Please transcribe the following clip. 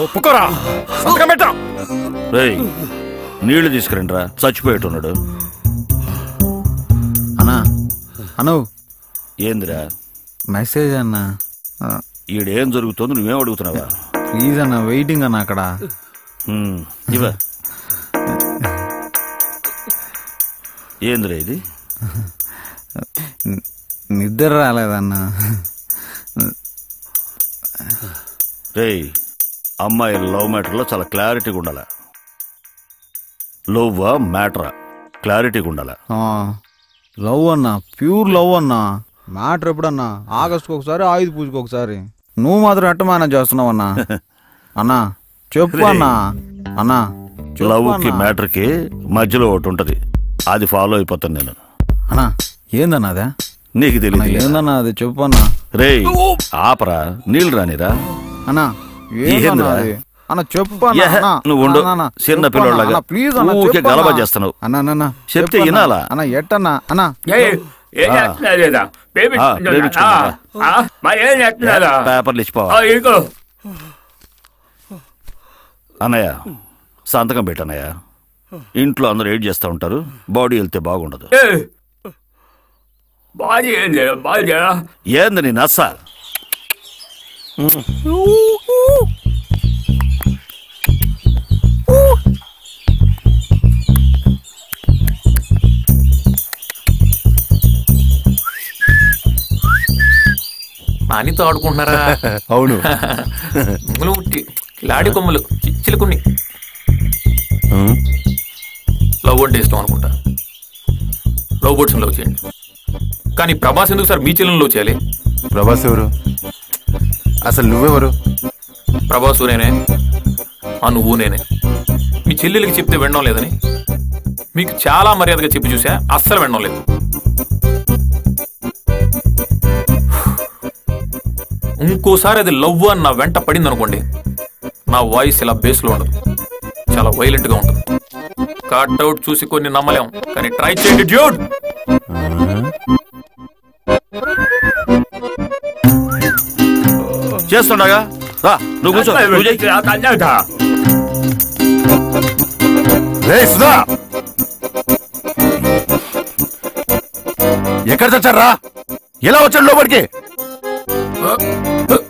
ఒప్పుకోరా సంతకం పెట్టా రేయ్ నీళ్లు తీసుకురండిరా చచ్చిపోయేట్టున్నాడు అన్నా అను ఏందిరా మెసేజ్ అన్నా ఈడేం జరుగుతుందో నువ్వేం అడుగుతున్నావా ప్లీజ్ అన్న వెయిటింగ్ అన్న అక్కడ హ్మ్, ఇవ్వ ఏందిరా ఇది ని- నిద్ర రాలేదన్నా రేయ్ అమ్మాయి లవ్ మ్యాటర్లో చాలా క్లారిటీగా ఉండాల లవ్ మ్యాటరా క్లారిటీగా ఉండాల లవ్ అన్నా ప్యూర్ లవ్ అన్నా మ్యాటర్ ఎప్పుడన్నా ఆగస్ట్కి ఒకసారి ఆయుధ పూజకి ఒకసారి నువ్వు మాత్రం ఎట్ట మేనేజ్ చేస్తున్నావు అన్నా అన్నా చెప్పు అన్నా అన్నా చెప్పు లవ్ కి అన్నా. మ్యాటర్ కి మధ్యలో ఒకటి ఉంటది అది ఫాలో అయిపోతాను నేను అన్నా ఏందన్నా అదే నీకు అన్నా, తెలియదు ఏందన్నా అది చెప్పు అన్నా రేయ్ ఆపరా నీళ్ళు రానిరా అన్నా ఏందన్నా ఏందిరా? అది అన్న చెప్పు అన్నా, ఏహే, అన్నా. నువ్వు ఉండు. అన్నా, అన్నా, చిన్న చెప్పు పిల్లోడిలాగా. అన్నా, అన్నా, ప్లీజ్ అన్నా, ఊరికే చెప్పు గలబా అన్నా. చేస్తున్నావు. అన్నా, అన్నా, అన్నా, చెప్తే చెప్పు అన్నా. వినాలా? అన్నా ఎట్టన్నా అన్నా ఏయ్, ఏం చేస్తున్నారు ఈడ? బేబీ ఆ, ప్రేమించుకున్నారా? ఆ, ఆ, మరి ఏం చేస్తున్నారు పేపర్లు ఇచ్చిపోవా ఆ, ఇదిగో అన్నయ్య సంతకం పెట్టన్నయ్య ఇంట్లో అందరూ ఏడ్ చేస్తా ఉంటారు బాడీ వెళ్తే బాగుండదు ఏయ్, బాడీ ఏంది బాడీ ఏంది నీ నచ్చ నానితో ఆడుకుంటున్నారా అవును కొమ్ములు ఉట్టి లాడి కొమ్ములు చిలుకుని లవ్ అంటే ఇష్టం అనుకుంటా లవ్ బర్డ్స్ లవ్ చేయండి కానీ ప్రభాస్ ఎందుకు సార్ మీ చెల్లెని లవ్ చేయాలి ప్రభాస్ ఎవరు అసలు నువ్వెవరు ప్రభాస్ నేనే ఆ నువ్వు నేనే మీ చెల్లెలకి చెప్తే వినడం లేదని మీకు చాలా మర్యాదగా చెప్పి చూసా అస్సలు వినడం లేదు ఇంకోసారి అది లవ్ అని నా వెంట పడింది అనుకోండి నా వాయిస్ ఇలా బేస్లో ఉండదు చాలా వైలెంట్ గా ఉంటుంది కట్అవుట్ చూసి కొన్ని నమ్మలేం కానీ ట్రై చేయండి డ్యూడ్ చేస్తుండగా రా నువ్వు కూర్చో నువ్వు చెయ్యి. రే సుధా ఎక్కడ చచ్చారా ఎలా వచ్చాడు లోపలికి